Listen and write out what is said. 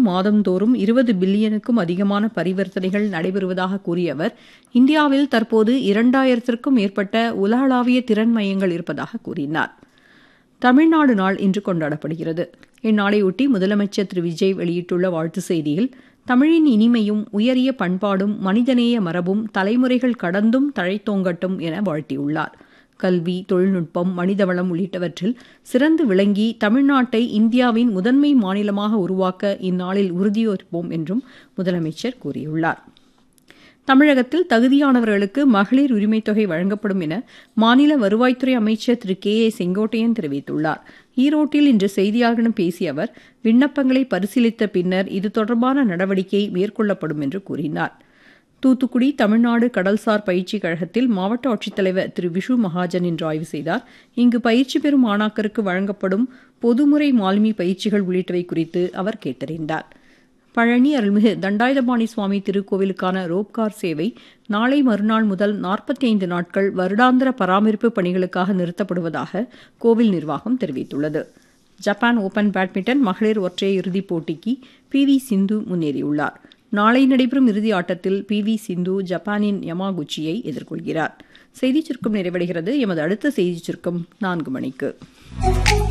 மூலம் மாதந்தோறும் இருபது பில்லியனுக்கும் அதிகமான பரிவர்த்தனைகள் நடைபெறுவதாக கூறிய அவர் இந்தியாவில் தற்போது இரண்டாயிரத்திற்கும் மேற்பட்ட உலகளாவிய திறன் மையங்கள் இருப்பதாக கூறினார் தமிழ்நாடு நாள் இன்று கொண்டாடப்படுகிறது இந்நாளையொட்டி முதலமைச்சர் திரு விஜய் வெளியிட்டுள்ள வாழ்த்து செய்தியில் தமிழின் இனிமையும் உயரிய பண்பாடும் மனிதநேய மரபும் தலைமுறைகள் கடந்தும் தழைத்தோங்கட்டும் என வாழ்த்தியுள்ளார் கல்வி தொழில்நுட்பம் மனிதவளம் உள்ளிட்டவற்றில் சிறந்து விளங்கி தமிழ்நாட்டை இந்தியாவின் முதன்மை மாநிலமாக உருவாக்க இந்நாளில் உறுதியேற்போம் என்றும் முதலமைச்சர் கூறியுள்ளார் தமிழகத்தில் தகுதியானவர்களுக்கு மகளிர் உரிமைத் தொகை வழங்கப்படும் என மாநில வருவாய்த்துறை அமைச்சர் திரு கே ஏ செங்கோட்டையன் தெரிவித்துள்ளார் ஈரோட்டில் இன்று செய்தியாளர்களிடம் பேசிய அவர் விண்ணப்பங்களை பரிசீலித்த பின்னர் இது தொடர்பான நடவடிக்கை மேற்கொள்ளப்படும் என்று கூறினார் தூத்துக்குடி தமிழ்நாடு கடல்சார் பயிற்சி கழகத்தில் மாவட்ட ஆட்சித்தலைவர் திரு விஷு மகாஜன் இன்று ஆய்வு செய்தார் இங்கு பயிற்சி பெறும் மாணாக்கருக்கு வழங்கப்படும் பொதுமுறை மாலுமி பயிற்சிகள் உள்ளிட்டவை குறித்து அவர் கேட்டறிந்தார் பழனி அருள்மிகு தண்டாயுதபாணி சுவாமி திருக்கோவிலுக்கான ரோப்கார் சேவை நாளை மறுநாள் முதல் நாற்பத்தி ஐந்து நாட்கள் வருடாந்திர பராமரிப்பு பணிகளுக்காக நிறுத்தப்படுவதாக கோவில் நிர்வாகம் தெரிவித்துள்ளது ஜப்பான் ஓபன் பேட்மிண்டன் மகளிர் ஒற்றையர் இறுதிப் போட்டிக்கு பி வி சிந்து முன்னேறியுள்ளார் நாளை நடைபெறும் இறுதி ஆட்டத்தில் பி வி சிந்து ஜப்பானின் யமாகுச்சியை எதிர்கொள்கிறார் செய்திச் சுருக்கம் நிறைவடைகிறது எமது அடுத்த செய்திச் சுருக்கம் நான்கு மணிக்கு